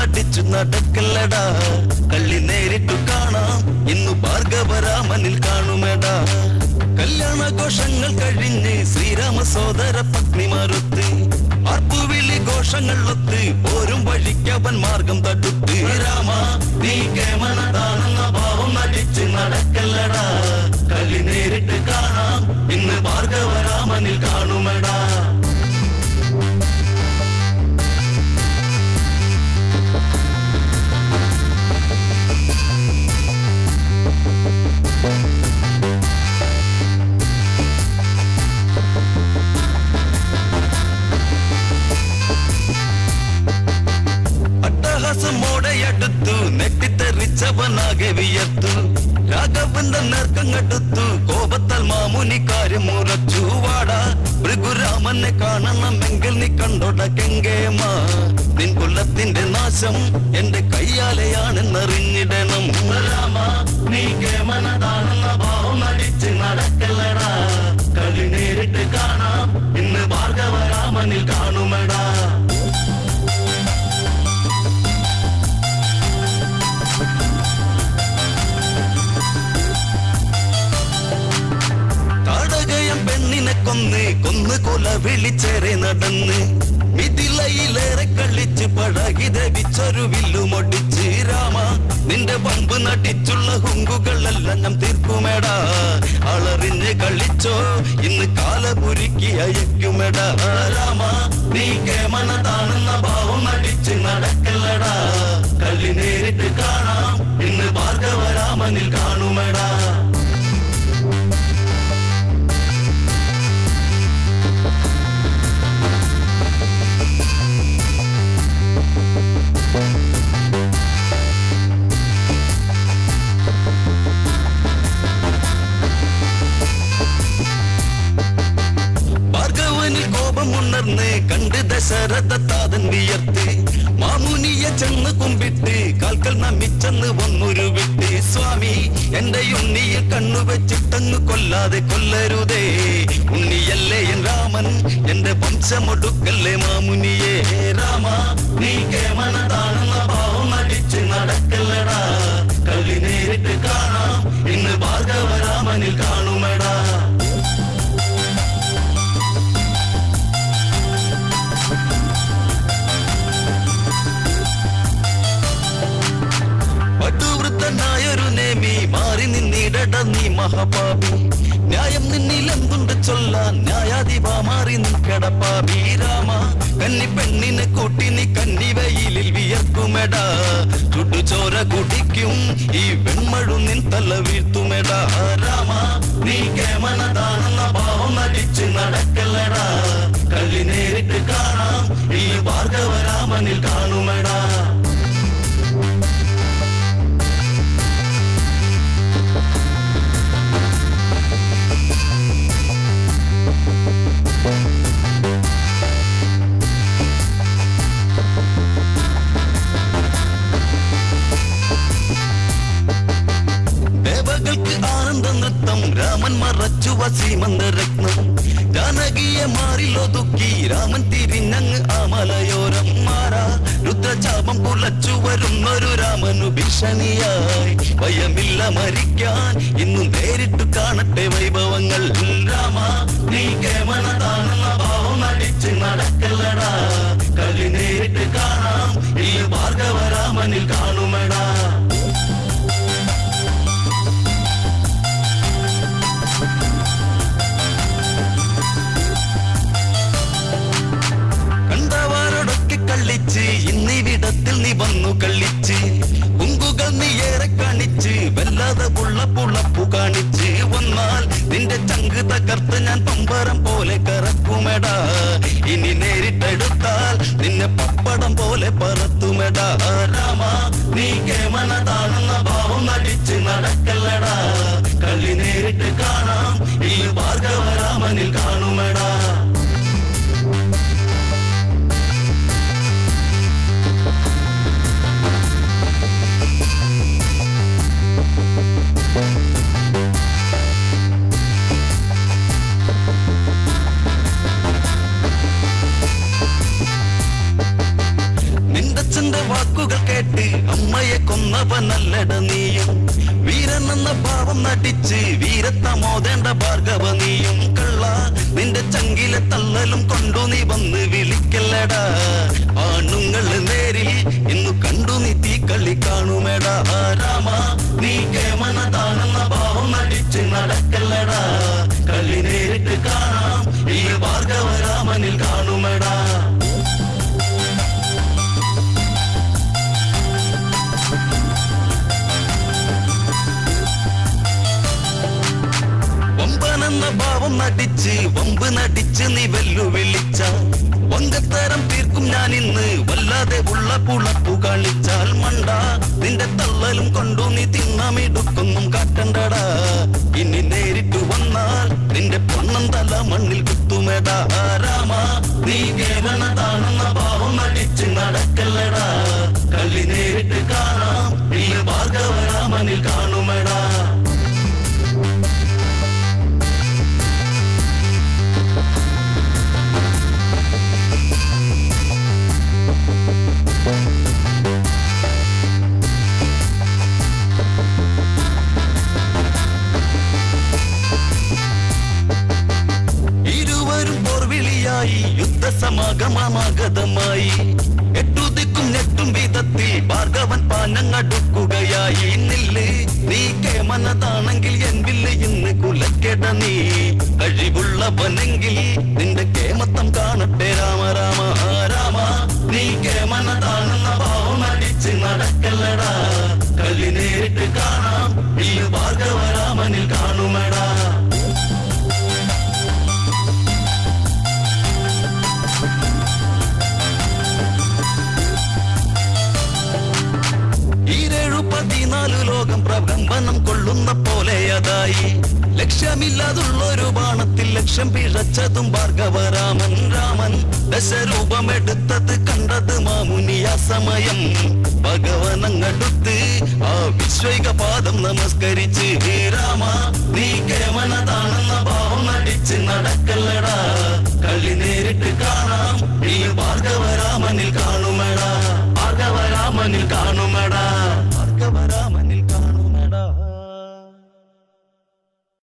നടിച്ചു നടക്കല്ലടാ കള്ളി നേരിട്ടു കാണാം ഇന്നു ഭാർഗവരാമനിൽ കാണുമെടാ കല്യാണഘോഷങ്ങൾ കഴിഞ്ഞ് ശ്രീരാമ സോദര പത്നിമാരൊത്ത് ആർപ്പുവിളി ഘോഷങ്ങൾ ഒത്ത് പോരും വഴിക്കവൻ മാർഗം തടുത്ത് രാമ നീ കേമനതാണെന്ന ഭാവം നടിച്ച് നടക്കല്ലടാ കള്ളി നേരിട്ട് കാണാം ഇന്ന് ഭാർഗവരാമനിൽ കാണുമെടാ അട്ടഹാസമോടെയടുത്തു നെട്ടിത്തെറിച്ചവനാകെ വിയർത്തു രാഘവന്റെ നേർക്കങ്ങെടുത്തു കോപത്താൽ മാമുനി കാര്യം മുറച്ചു വാടാ ഭൃഗുരാമനെ കാണണമെങ്കിൽ നീ കണ്ടോട കെങ്കേമ നിൻ കുലത്തിന്റെ നാശം എന്റെ കയ്യാലെയാണെന്നറിഞ്ഞിടണം രാമ നീ കേമനതാണെന്ന ഭാവം നടിച്ച് നടക്കല്ലടാ കളി നേരിട്ട് കാണാം ഇന്ന് ഭാർഗവരാമനിൽ കാണുമെടാ താടകയം പെണ്ണിനെ കൊന്ന് കൊന്ന് കൊല വിളിച്ചേറെ നടന്ന് മിഥിലയിലേറെ കളിച്ച് പഴകി ധരിച്ചൊരു വില്ലുമൊടിച്ച് രാമ നിന്റെ പമ്പ് നടിച്ചുള്ള ഹുങ്കുകളെല്ലാം ഞാൻ തീർക്കുമേടാ അളറിഞ്ഞ് കളിച്ചോ ഇന്ന് കാലപുരുക്കി അയക്കുമെടാ രാമ നീ കേമനതാണെന്ന ഭാവം നടിച്ച് നടക്കല്ലടാ കള്ളി നേരിട്ട് കാണാം ഇന്ന് ഭാർഗവരാമനിൽ കാണുമെടാ ഭാർഗവനിൽ കോപമുണർന്ന് കണ്ട് ദശരഥ താതൻ വിയർത്ത് മാമുനിയെ ചെന്ന് കുമ്പിട്ട് കാൽക്കൽ നമിച്ചെന്ന് വന്നൊരു വിട്ട് സ്വാമി എന്റെ ഉണ്ണിയിൽ കണ്ണുവെച്ചിട്ടങ്ങ് കൊല്ലാതെ കൊല്ലരുതേ ഉണ്ണിയല്ലേ എൻ രാമൻ എന്റെ വംശമൊടുക്കല്ലേ മാമുനിയെ രാമ നീ കേമനതാണെന്ന ഭാവം നടിച്ച് നടക്കല്ലടാ കളി നേരിട്ട് കാണാം ഇന്ന് ഭാർഗവരാമനിൽ കാണുമെടാ പട്ടുവൃത്തനായൊരു നേമി മാറി നിന്നിടട നീ മഹാപാപി ന്യായം നിന്നിലെന്തുണ്ട് ചൊല്ലാൻ ന്യായാധിപ മാറി നിൽക്കടപ്പാപി രാമ കന്നി പെണ്ണിനെ കൂട്ടി നീ കന്നി വെയിലിൽ വിയർക്കുമെടാ ചുടുചോര കുടിക്കും ഈ വെൺമഴു നിൻ തല വീഴ്ത്തുമെടാ രാമ നീ കേമനതാണെന്ന ഭാവം നടിച്ച് നടക്കല്ലടാ കള്ളി നേരിട്ട് കാണാം ഈ ഭാർഗവരാമനിൽ കാണുമെടാ ദേവകൾക്ക് ആനന്ദ നൃത്തം രാമൻ മറച്ചു വസീമന്ത രത്നം ജാനകിയെ മാറിലൊതുക്കി രാമൻ തിരിഞ്ഞങ്ങ് ആ മലയോരം മാറാ രുദ്രചാപം കുലച്ചു വരുന്നൊരു രാമനു ഭീഷണിയായി ഭയമില്ല മരിക്കാൻ ഇന്നും നേരിട്ടു കാണട്ടെ വൈഭവങ്ങൾ രാമ നീ കേമനതാണെന്ന ഭാവം നടിച്ച് നടക്കല്ലടാ കളി നേരിട്ട് കാണാം ഈ ഭാർഗവരാമനിൽ കാണുമെടാ കണ്ടവാരോടൊക്കെ കള്ളിച്ച് ഇന്നിവിടത്തിൽ നീ വന്നു കള്ളിച്ച് ഉങ്കുകൾ നീ ഏറെ കാണിച്ച് വല്ലാതെ പുള്ള പുളപ്പു കാണിച്ച് വന്നാൽ നിന്റെ ചങ്ക് തകർത്ത് ഞാൻ പമ്പരം പോലെ കറക്കുമെടാ ഇനി നേരിട്ടെടുത്താൽ നിന്നെ പപ്പടം പോലെ പറത്തുമെടാ രാമ നീ കേമനതാണെന്ന ഭാവം നടിച്ച് നടക്കല്ലടാ കളി നേരിട്ട് കാണാം ഈ ഭാർഗവരാമനിൽ കാണുമെടാ നിന്റെ വാക്കുകൾ കഴിവുള്ളവനല്ലട നീയും വീരൻ എന്ന ഭാവം നടിച്ച് വീരത്തമോദേണ്ട ഭാർഗവ നീയും കള്ള നിന്റെ ചങ്കിലെ തള്ളലും കൊണ്ടു നീ വന്ന് വിളിക്കല്ലടാ ആണുങ്ങൾ നേരിൽ ഇന്നു കണ്ടു നീ തീ കളി കാണുമേടാ രാമ നീ കേമനതാണെന്ന ഭാവം നടിച്ച് നടക്കല്ലടാ കളി നേരിട്ട് കാണാം ഈ ഭാർഗവ രാമനിൽ കാണുമേടാ വമ്പനെന്ന ഭാവം നടിച്ച് വമ്പ് നടിച്ച് നീ വെല്ലുവിളിച്ച വങ്കത്തരം തീർക്കും ഞാൻ ഇന്ന് വല്ലാതെ ഉള്ള പുളപ്പു കളിച്ചാൽ മണ്ട നിന്റെ തള്ളലും കൊണ്ടു നീ തിന്നമിടുക്കൊന്നും കാട്ടണ്ടടാ ഇനി നേരിട്ട് വന്നാൽ നിന്റെ പൊണ്ണം തല മണ്ണിൽ കുത്തുമേടാ രാമ നീ കേവലതാണെന്ന ഭാവം നടിച്ച് നടക്കല്ലടാ കളി നേരിട്ട് കാണാം ഈ ഭാർഗവ രാമനിൽ കാണുമേടാ ഇരുവരും പോർവിളിയായി യുദ്ധസമാഗമമാഗതമായി എട്ടു ദിക്കും ഞെട്ടും വിധത്തിൽ ഭാർഗവൻ പാനങ്ങടുക്കുകയായി നില്ല് നീ കേമനതാണെങ്കിൽ എൻ വില്ല് ഇന്ന് കുലക്കെട നീ കഴിവുള്ളവനെങ്കിൽ നിന്റെ കേമത്തം കാണട്ടെ രാമ രാമ രാമ നീ കേമനതാണെന്ന ഭാവം അടിച്ച് നടക്കല്ലടാ കളി നേരിട്ട് കാണാം ഈ ഭാർഗവ രാമനിൽ കാണുമടാ ഈരേഴു പതിനാല് ലോകം പ്രകമ്പനം കൊള്ളുന്ന പോലെ അതായി ലക്ഷ്യമില്ലാതുള്ളൊരു ബാണത്തിൽ ലക്ഷ്യം പിഴച്ചതും ഭാർഗവരാമൻ രാമൻ ദശരൂപമെടുത്തത് കണ്ടത് മാമുനിയ സമയം ഭഗവനങ്ങടുത്ത് ആ വിശ്വൈക പാദം നമസ്കരിച്ച് ഹേ രാമ നീ കേ